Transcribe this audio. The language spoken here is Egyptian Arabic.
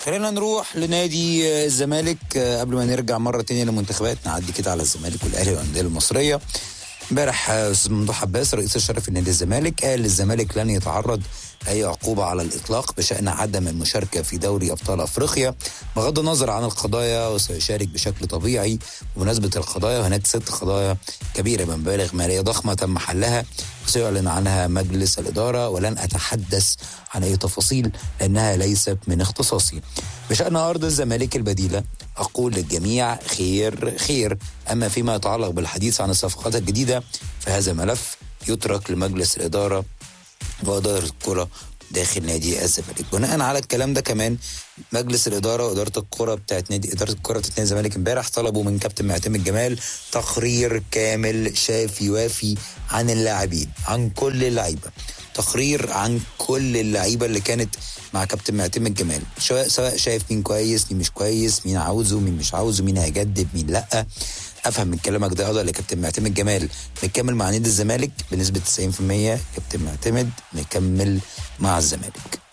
خلينا نروح لنادي الزمالك قبل ما نرجع مره تانية للمنتخبات نعدي كده على الزمالك والاهلي والانديه المصريه امبارح استاذ ممدوح عباس رئيس الشرف نادي الزمالك قال الزمالك لن يتعرض اي عقوبه على الاطلاق بشان عدم المشاركه في دوري ابطال افريقيا بغض النظر عن القضايا وسيشارك بشكل طبيعي بمناسبه القضايا هناك ست قضايا كبيره بمبالغ ماليه ضخمه تم حلها وسيعلن عنها مجلس الاداره ولن اتحدث عن اي تفاصيل لانها ليست من اختصاصي. بشان ارض الزمالك البديله اقول للجميع خير خير اما فيما يتعلق بالحديث عن الصفقات الجديده فهذا ملف يترك لمجلس الاداره واداره الكره داخل نادي الزمالك بناء على الكلام ده كمان مجلس الاداره واداره الكره بتاعت نادي اداره الكره بتاعت نادي الزمالك امبارح طلبوا من كابتن معتمد جمال تقرير كامل شافي وافي عن اللاعبين عن كل اللعيبه تقرير عن كل اللعيبه اللي كانت مع كابتن معتمد جمال سواء شايف مين كويس مين مش كويس مين عاوزه مين مش عاوزه مين هيجدد مين لا افهم من كلامك ده اقدر لكابتن معتمد جمال مكمل مع نادي الزمالك بنسبه 90% كابتن معتمد مكمل مع الزمالك